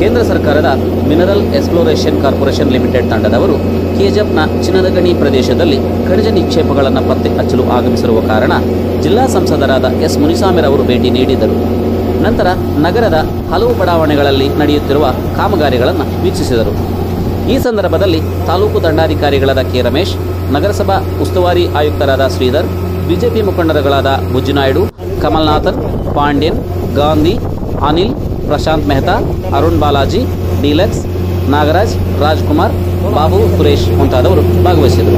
ಕೇಂದ್ರ ಸರ್ಕಾರದ mineral exploration corporation limited ತಂಡದವರು ಕೆಜಪ್ನ ಚಿನ್ನದ ಗಣಿ ಪ್ರದೇಶದಲ್ಲಿ ಖನಿಜ ನಿಕ್ಷೇಪಗಳನ್ನು ಪತ್ತೆ ಹಚ್ಚಲು ಆಗಮಿಸಿರುವ ಕಾರಣ ಜಿಲ್ಲಾ ಸಂಸದರಾದ ಎಸ್ ಮುನಿಸಾಮಿರವರು ಭೇಟಿ ನೀಡಿದರು ನಂತರ ನಗರದ ಹಲವು ಬಡಾವಣೆಗಳಲ್ಲಿ ನಡೆಯುತ್ತಿರುವ ಕಾಮಗಾರಿಗಳನ್ನು ವೀಕ್ಷಿಸಿದರು ಈ ಸಂದರ್ಭದಲ್ಲಿ ತಾಲೂಕು ದಂಡಾಧಿಕಾರಿಗಳಾದ ಕೆ ರಮೇಶ್ ನಗರಸಭಾ ಉಸ್ತುವಾರಿ ಆಯುಕ್ತರಾದ ಶ್ರೀಧರ್ ಬಿಜೆಪಿ ಮುಖಂಡರುಗಳಾದ ಬುಜ್ಜುನಾಯ್ಡು ಕಮಲ್ನಾಥನ್ ಪಾಂಡ್ಯನ್ ಗಾಂಧಿ ಅನಿಲ್ ಪ್ರಶಾಂತ್ ಮೆಹ್ತಾ ಅರುಣ್ ಬಾಲಾಜಿ ಡೀಲಕ್ಸ್ ನಾಗರಾಜ್ ರಾಜ್ಕುಮಾರ್ ಬಾಬು ಸುರೇಶ್ ಮುಂತಾದವರು ಭಾಗವಹಿಸಿದರು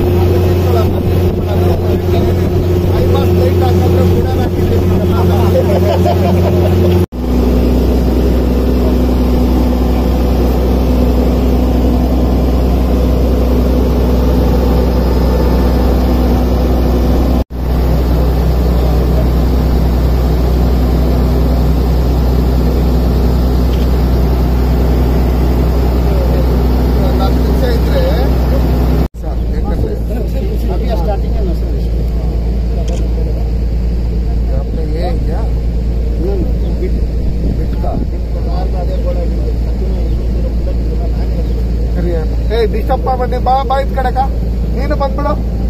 ನಾಲ್ಕು ನಿಮಿಷ ಇದ್ರೆ ಸರ್ अभी स्टार्टिंग है ना सर आपने ये क्या बिट बिट का ಸರಿ ಏ ಡಿಸ್ಟರ್ಬ್ ಮಾಡಿ ಬಾ ಬಾ ಇದ್ ಕಡೆಕ ನೀನು ಬಂದ್ಬಿಡು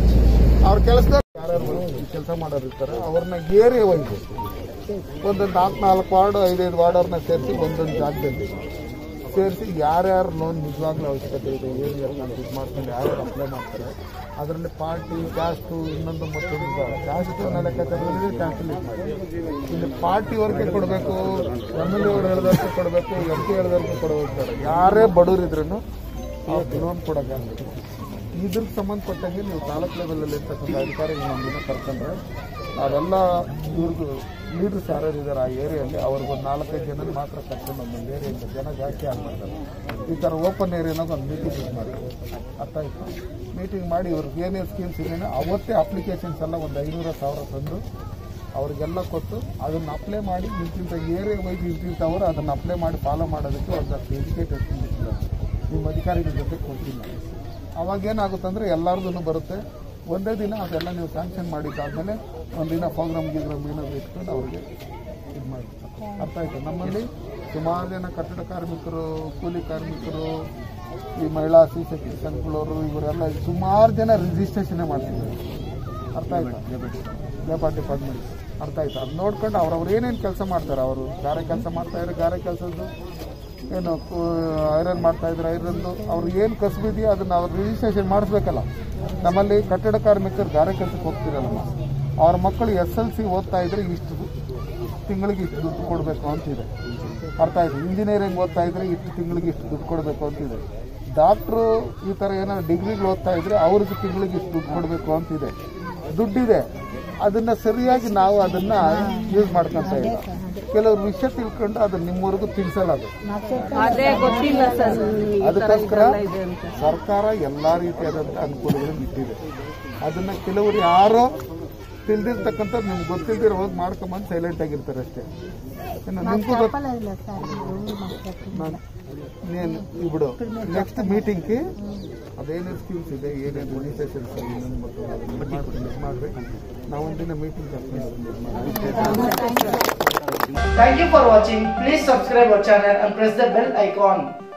ಅವ್ರ ಕೆಲಸದ ಯಾರ್ಯಾರು ಕೆಲಸ ಮಾಡೋರು ಇರ್ತಾರೆ ಅವ್ರನ್ನ ಏರಿಯಾ ವೈಸ್ ಒಂದೊಂದು ನಾಲ್ಕು ನಾಲ್ಕು ವಾರ್ಡ್ ಐದೈದು ವಾರ್ಡ್ ಅವ್ರನ್ನ ಸೇರಿಸಿ ಒಂದೊಂದು ಜಾಗದಲ್ಲಿ ಸೇರಿಸಿ ಯಾರ್ಯಾರು ಲೋನ್ ನಿಜವಾಗ್ಲೂ ಅವಶ್ಯಕತೆ ಇದೆ ಏನು ಎಲ್ಲ ಇದು ಮಾಡ್ಕೊಂಡು ಯಾರ್ಯಾರು ಅಪ್ಲೈ ಮಾಡ್ತಾರೆ ಅದರಲ್ಲಿ ಪಾರ್ಟಿ ಕ್ಯಾಸ್ಟು ಇನ್ನೊಂದು ಮತ್ತೊಂದು ಕ್ಯಾಸ್ಟ್ ಲೆಕ್ಕಾಚಾರದಲ್ಲಿ ಕ್ಯಾಲ್ಕುಲೇಟ್ ಮಾಡಿ ಇಲ್ಲಿ ಪಾರ್ಟಿವರೆಗೆ ಕೊಡಬೇಕು ಎಮ್ ಎಲ್ ಎ ಅವ್ರು ಹೇಳಿದವ್ರಿಗೆ ಕೊಡಬೇಕು ಎಂ ಪಿ ಹೇಳಿದವ್ರಿಗೆ ಕೊಡಬೇಕು ಯಾರೇ ಬಡವರಿದ್ರೂ ಅವ್ರು ಲೋನ್ ಕೊಡೋಕ್ಕಾಗಬೇಕು ಇದ್ರಿಗೆ ಸಂಬಂಧಪಟ್ಟಂಗೆ ನೀವು ತಾಲೂಕು ಲೆವೆಲಲ್ಲಿ ಇರ್ತಕ್ಕಂಥ ಅಧಿಕಾರಿಗಳು ನಮ್ಮನ್ನ ಕರ್ಕೊಂಡ್ರೆ ನಾವೆಲ್ಲ ಇವ್ರಿಗೂ ಲೀಡರ್ಸ್ ಯಾರ್ಯಾರು ಇದ್ದಾರೆ ಆ ಏರಿಯಲ್ಲಿ ಅವ್ರಿಗೊಂದು ನಾಲ್ಕೈದು ಜನ ಮಾತ್ರ ಕರ್ಕೊಂಡು ಒಂದೊಂದು ಏರಿಯಿಂದ ಜನ ಜಾಸ್ತಿ ಆಗ್ಬಿಡ್ತಾರೆ ಈ ಥರ ಓಪನ್ ಏರಿಯಾನಾಗ ಒಂದು ಮೀಟಿಂಗ್ ಇದು ಮಾಡಿ ಅರ್ಥ ಆಯ್ತು ಮೀಟಿಂಗ್ ಮಾಡಿ ಇವ್ರಿಗೆ ಏನೇನು ಸ್ಕೀಮ್ಸ್ ಇದೆಯೋ ಅವತ್ತೇ ಅಪ್ಲಿಕೇಶನ್ಸ್ ಎಲ್ಲ ಒಂದು ಐನೂರ ಸಾವಿರ ತಂದು ಅವ್ರಿಗೆಲ್ಲ ಕೊಟ್ಟು ಅದನ್ನು ಅಪ್ಲೈ ಮಾಡಿ ಇಂತಿಂಥ ಏರಿಯಾ ವೈಸ್ ಇಂತಿಂಥವ್ರು ಅದನ್ನು ಅಪ್ಲೈ ಮಾಡಿ ಫಾಲೋ ಮಾಡೋದಕ್ಕೆ ಒಂದಷ್ಟು ಎಜುಕೇಟೆಡ್ ನಿಮ್ಮ ಅಧಿಕಾರಿಗಳ ಜೊತೆ ಕೊಡ್ತೀನಿ ನಾನು. ಅವಾಗ ಏನಾಗುತ್ತಂದ್ರೆ ಎಲ್ಲರದೂ ಬರುತ್ತೆ ಒಂದೇ ದಿನ ಅದೆಲ್ಲ ನೀವು ಸ್ಯಾಂಕ್ಷನ್ ಮಾಡಿದ್ದಾದ್ಮೇಲೆ ಒಂದಿನ ಪ್ರೋಗ್ರಾಮ್ ಗಿಗ್ರಾಮ್ ಏನಾದ್ರು ಇಟ್ಕೊಂಡು ಅವ್ರಿಗೆ ಇದು ಮಾಡಿ ಅರ್ಥ ಆಯ್ತು ನಮ್ಮಲ್ಲಿ ಸುಮಾರು ಜನ ಕಟ್ಟಡ ಕಾರ್ಮಿಕರು ಕೂಲಿ ಕಾರ್ಮಿಕರು ಈ ಮಹಿಳಾ ಸಿ ಸೆಕ್ಯೂರಿಟಿ ಸಂಘಗಳವರು ಇವರೆಲ್ಲ ಸುಮಾರು ಜನ ರಿಜಿಸ್ಟ್ರೇಷನ್ನೇ ಮಾಡ್ತಿದ್ದಾರೆ ಅರ್ಥ ಆಯ್ತಾ ಲೇಬರ್ ಡಿಪಾರ್ಟ್ಮೆಂಟ್ ಅರ್ಥ ಆಯ್ತಾ ಅದು ನೋಡ್ಕೊಂಡು ಅವ್ರವ್ರು ಏನೇನು ಕೆಲಸ ಮಾಡ್ತಾರೆ ಅವರು ಗಾರೆ ಕೆಲಸ ಮಾಡ್ತಾ ಇದ್ದಾರೆ ಗಾರೆ ಕೆಲಸದ್ದು ಏನು ಐರನ್ ಮಾಡ್ತಾ ಇದ್ರೆ ಐರನ್ದು ಅವ್ರು ಏನು ಕಸಬಿದೆಯೋ ಅದನ್ನ ಅವ್ರು ರಿಜಿಸ್ಟ್ರೇಷನ್ ಮಾಡಿಸ್ಬೇಕಲ್ಲ ನಮ್ಮಲ್ಲಿ ಕಟ್ಟಡ ಕಾರ್ಮಿಕರು ಗಾರೆ ಕೆಲಸಕ್ಕೆ ಹೋಗ್ತಿರಲ್ಲಮ್ಮ ಅವ್ರ ಮಕ್ಕಳು ಎಸ್ ಎಲ್ ಸಿ ಓದ್ತಾ ಇದ್ರೆ ಇಷ್ಟು ತಿಂಗಳಿಗೆ ಇಷ್ಟು ದುಡ್ಡು ಕೊಡಬೇಕು ಅಂತಿದೆ ಅರ್ಥ ಆಯ್ತು ಇಂಜಿನಿಯರಿಂಗ್ ಓದ್ತಾ ಇದ್ರೆ ಇಷ್ಟು ತಿಂಗಳಿಗೆ ಇಷ್ಟು ದುಡ್ಡು ಕೊಡಬೇಕು ಅಂತಿದೆ ಡಾಕ್ಟ್ರು ಈ ಥರ ಏನಾದ್ರು ಡಿಗ್ರಿಗಳು ಓದ್ತಾ ಇದ್ರೆ ಅವ್ರಿಗೆ ತಿಂಗಳಿಗೆ ಇಷ್ಟು ದುಡ್ಡು ಕೊಡಬೇಕು ಅಂತಿದೆ ದುಡ್ಡಿದೆ ಅದನ್ನ ಸರಿಯಾಗಿ ನಾವು ಅದನ್ನ ಯೂಸ್ ಮಾಡ್ಕೊಂತ ಇಲ್ಲ ಕೆಲವರು ವಿಷಯ ತಿಳ್ಕೊಂಡು ಅದನ್ನ ನಿಮ್ಮವರೆಗೂ ತಿಳಿಸಲ್ಲ ಅದು ಅದೇ ಗೊತ್ತಿಲ್ಲ ಸರ್ ಅದಕ್ಕೋಸ್ಕರ ಸರ್ಕಾರ ಎಲ್ಲಾ ರೀತಿಯಾದಂಥ ಅನುಕೂಲಗಳನ್ನು ಇಟ್ಟಿದೆ ಅದನ್ನ ಕೆಲವರು ಯಾರೋ ತಿಳಿದಿರ್ತಕ್ಕಂಥ ನಿಮ್ಗೆ ಗೊತ್ತಿಲ್ದಿರೋ ಹೋಗಿ ಮಾಡ್ಕೊಂಬಂದು ಸೈಲೆಂಟ್ ಆಗಿರ್ತಾರೆ ಅಷ್ಟೇ ಇನ್ನು ನಿಮ್ಗೂ ಗೊತ್ತ ನಾನು ನೀನು ಇಬಿಡು ನೆಕ್ಸ್ಟ್ ಮೀಟಿಂಗ್ಗೆ ಅದೇನೇನು ಸ್ಕೀಮ್ಸ್ ಇದೆ ಏನೇನು ರಿಜಿಸ್ಟ್ರೇಷನ್ಸ್ ಇನ್ನೊಂದು ಮತ್ತು ಅದನ್ನ ಮಾಡ್ಬಿಟ್ಟು ಇದು ಮಾಡ್ರಿ ನಾವೊಂದಿನ ಮೀಟಿಂಗ್ ಕರ್ಕೊಂಡು Thank you for watching. Please subscribe our channel and press the bell icon.